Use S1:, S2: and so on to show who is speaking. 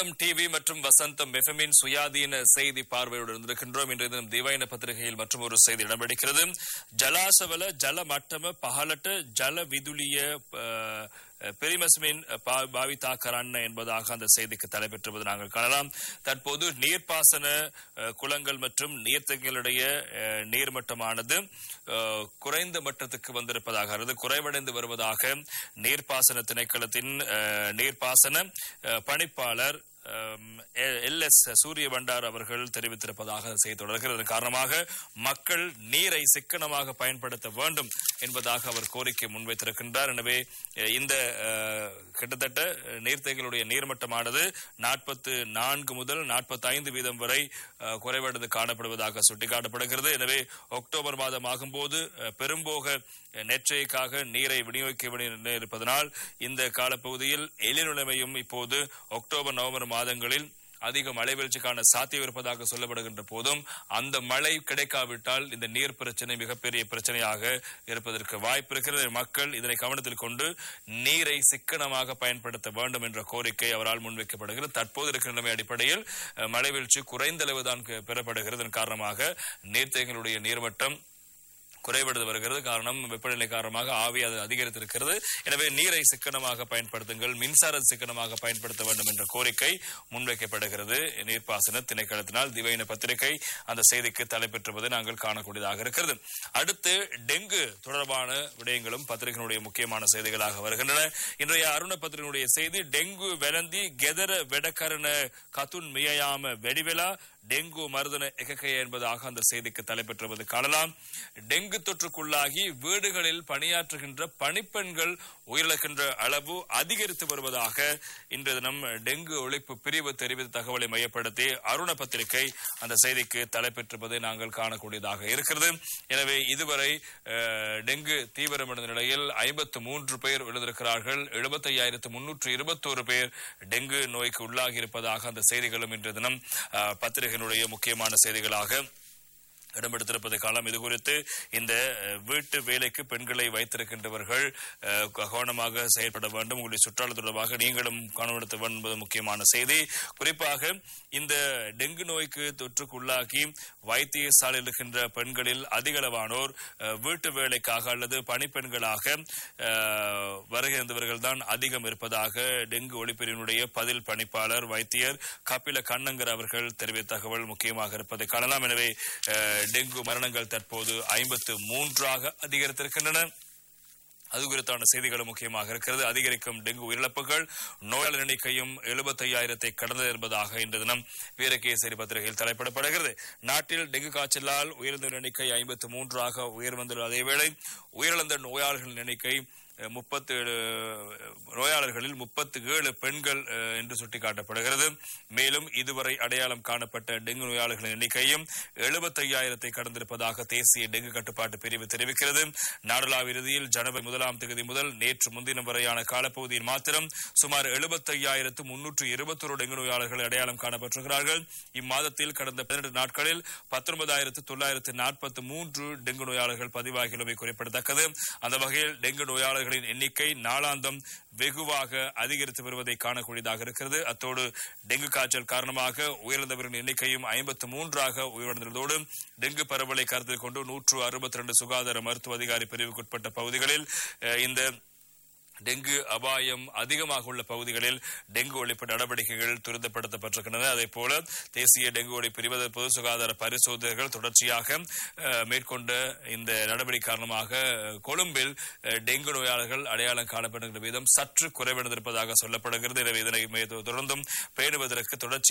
S1: TV மற்றும் வசந்தம் எஃப்எம்மின் சுயாதீன செய்தி பார்வையோடு இருந்திருக்கின்றோம் இன்றைய தினம் திவைன பத்திரிகையில் மற்றும் ஒரு செய்தி இடம்பெடுக்கிறது ஜலாசவல ஜல மட்டம பகலட்ட ஜல விதுலிய அஹ், பெரிமஸ்மின் பா- பாவிதா கரண்ண என்பதாக அந்த செய்திக்கு தலைப்பெற்றுவது நாங்கள் காணலாம் தற்போது நீர்ப்பாசன அஹ், குளங்கள் மற்றும் நீர்த்தங்களுடைய அஹ், நீர்மட்டமானது அஹ், குறைந்த மட்டத்துக்கு வந்திருப்பதாக அல்லது குறைவடைந்து வருவதாக நீர்ப்பாசன திணைக்களத்தின் அஹ், நீர்ப்பாசன அஹ், பணிப்பாளர் எல் எஸ் சூரிய பண்டார் அவர்கள் தெரிவித்திருப்பதாக செய்தி தொடர்கிறது இதன் காரணமாக மக்கள் நீரை சிக்கனமாக பயன்படுத்த வேண்டும் என்பதாக அவர் கோரிக்கை முன்வைத்திருக்கின்றார் எனவே அஹ், இந்த அஹ், கிட்டத்தட்ட நீர்த்தேங்களுடைய நீர்மட்டமானது நாற்பத்து நான்கு முதல் நாற்பத்தி ஐந்து வீதம் வரை அஹ், குறைவடைந்து காணப்படுவதாக சுட்டிக்காட்டப்படுகிறது எனவே அக்டோபர் மாதம் ஆகும்போது அஹ், பெரும்போக நேற்றைக்காக நீரை விநியோகிக்க வேண்டிய இருப்பதனால் இந்த காலப்பகுதியில் எழில்நிலைமையும் இப்போது அக்டோபர் நவம்பர் மாதங்களில் அதிக மழை வீழ்ச்சிக்கான சாத்தியம் இருப்பதாக சொல்லப்படுகின்ற போதும் அந்த மழை கிடைக்காவிட்டால் இந்த நீர் பிரச்சனை மிகப்பெரிய பிரச்சனையாக இருப்பதற்கு வாய்ப்பு இருக்கிறது மக்கள் இதனை கவனத்தில் கொண்டு நீரை சிக்கனமாக பயன்படுத்த வேண்டும் என்ற கோரிக்கை அவரால் முன்வைக்கப்படுகிறது தற்போது இருக்கிற நிலைமை அடிப்படையில் அஹ், மழை வீழ்ச்சி குறைந்த அளவுதான் பெறப்படுகிறது இதன் காரணமாக நீர்த்தேங்களுடைய நீர்மட்டம் குறைவடைந்து வருகிறது காரணம் வெப்பநிலை காரணமாக ஆவி அது அதிகரித்திருக்கிறது எனவே நீரை சிக்கனமாக பயன்படுத்துங்கள் மின்சார சிக்கனமாக பயன்படுத்த வேண்டும் என்ற கோரிக்கை முன்வைக்கப்படுகிறது நீர்ப்பாசன திணைக்களத்தினால் திவைன பத்திரிகை அந்த செய்திக்கு தலைப்பெற்றுவதை நாங்கள் காணக்கூடியதாக இருக்கிறது அடுத்து டெங்கு தொடர்பான விடயங்களும் பத்திரிகையினுடைய முக்கியமான செய்திகளாக வருகின்றன இன்றைய அருண பத்திரிகையினுடைய செய்தி டெங்கு வெலந்தி கெதர வெடக்கரண கத்துன் மியாம வெடிவெலா டெங்கு மருதன எகக்கைய என்பதாக அந்த செய்திக்கு தலைப்பெற்றுவது காணலாம் டெங்கு தொற்றுக்குள்ளாகி வீடுகளில் பணியாற்றுகின்ற பணிப்பெண்கள் உயிரிழக்கின்ற அளவு அதிகரித்து வருவதாக இன்று தினம் டெங்கு ஒழிப்பு பிரிவு தெரிவித்த தகவலை மையப்படுத்தி அருண பத்திரிகை அந்த செய்திக்கு தலைப்பெற்றிருப்பதை நாங்கள் காணக்கூடியதாக இருக்கிறது எனவே இதுவரை அஹ், டெங்கு தீவிரமடைந்த நிலையில் ஐம்பத்து மூன்று பேர் எழுந்திருக்கிறார்கள் எழுபத்தையாயிரத்து முன்னூற்று இருபத்தோரு பேர் டெங்கு நோய்க்கு உள்ளாகி இருப்பதாக அந்த செய்திகளும் இன்று தினம் அஹ், பத்திரிகையினுடைய முக்கியமான செய்திகளாக இடம்பெடுத்திருப்பதை காலம் இது குறித்து இந்த அஹ், வீட்டு வேலைக்கு பெண்களை வைத்திருக்கின்றவர்கள் அஹ், கவனமாக செயல்பட வேண்டும் உங்களுடைய சுற்றால தொடர்பாக நீங்களும் கவனப்படுத்த வேண்டும் என்பது முக்கியமான செய்தி குறிப்பாக இந்த டெங்கு நோய்க்கு தொற்றுக்குள்ளாகி வைத்தியசாலையில் இருக்கின்ற பெண்களில் அதிகளவானோர் அஹ், வீட்டு வேலைக்காக அல்லது பணிப்பெண்களாக அஹ், வருகின்றவர்கள் தான் அதிகம் இருப்பதாக டெங்கு ஒழிப்பிரிவினுடைய பதில் பணிப்பாளர் வைத்தியர் கபில கண்ணங்கர் அவர்கள் தெரிவித்த தகவல் முக்கியமாக இருப்பதை காணலாம் எனவே அஹ், டெங்கு மரணங்கள் தற்போது ஐம்பத்து மூன்றாக அதிகரித்திருக்கின்றன அது குறித்தான செய்திகளும் முக்கியமாக இருக்கிறது அதிகரிக்கும் டெங்கு உயிரிழப்புகள் நோயாளர் எண்ணிக்கையும் எழுபத்தையாயிரத்தை கடந்தது என்பதாக இன்று தினம் வீரகேசரி பத்திரிகையில் தலைப்பிடப்படுகிறது நாட்டில் டெங்கு காய்ச்சலால் உயிரிழந்தோர் எண்ணிக்கை ஐம்பத்து மூன்றாக உயர்ந்துள்ள அதேவேளை உயிரிழந்த நோயாளர்களின் எண்ணிக்கை முப்பத்தி ஏழு நோயாளர்களில் முப்பத்தி ஏழு பெண்கள் அஹ், என்று சுட்டிக்காட்டப்படுகிறது மேலும் இதுவரை அடையாளம் காணப்பட்ட டெங்கு நோயாளர்களின் எண்ணிக்கையும் எழுபத்தையாயிரத்தை கடந்திருப்பதாக தேசிய டெங்கு கட்டுப்பாட்டு பிரிவு தெரிவிக்கிறது நாடளாவிய இறுதியில் ஜனவரி முதலாம் தேதி முதல் நேற்று முன்தினம் வரையான காலப்பகுதியில் மாத்திரம் சுமார் எழுபத்தையாயிரத்து முன்னூற்று இருபத்தொரு டெங்கு நோயாளர்கள் அடையாளம் காணப்பட்டிருக்கிறார்கள் இம்மாதத்தில் கடந்த பன்னிரண்டு நாட்களில் பத்தொன்பதாயிரத்து தொள்ளாயிரத்து நாற்பத்தி மூன்று டெங்கு நோயாளர்கள் பதிவாகியுள்ளமை குறிப்பிடத்தக்கது அந்த வகையில் டெங்கு நோயாளர்களின் எண்ணிக்கை நாளாந்தம் வெகுவாக அதிகரித்து வருவதை காணக்கூடியதாக இருக்கிறது அத்தோடு டெங்கு காய்ச்சல் காரணமாக உயிரிழந்தவர்களின் எண்ணிக்கையும் ஐம்பத்து மூன்றாக உயிரிழந்ததோடு டெங்கு பரவலை கருத்தில் கொண்டு நூற்று அறுபத்தி ரெண்டு சுகாதார மருத்துவ அதிகாரி பிரிவுக்குட்பட்ட பகுதிகளில் அஹ், இந்த டெங்கு அபாயம் அதிகமாக உள்ள பகுதிகளில் டெங்கு ஒழிப்பு நடவடிக்கைகள் துரிதப்படுத்தப்பட்டிருக்கின்றன அதே போல தேசிய டெங்கு ஒழிப்பு பிரிவு பொது சுகாதார பரிசோதனைகள் தொடர்ச்சியாக அஹ், மேற்கொண்ட இந்த நடவடிக்கை காரணமாக அஹ், கொழும்பில் அஹ், டெங்கு நோயாளர்கள் அடையாளம் காணப்படுகின்ற விதம் சற்று குறைவடைந்திருப்பதாக சொல்லப்படுகிறது எனவே இதனை மே- தொடர்ந்தும் பேணுவதற்கு தொடர்ச்சி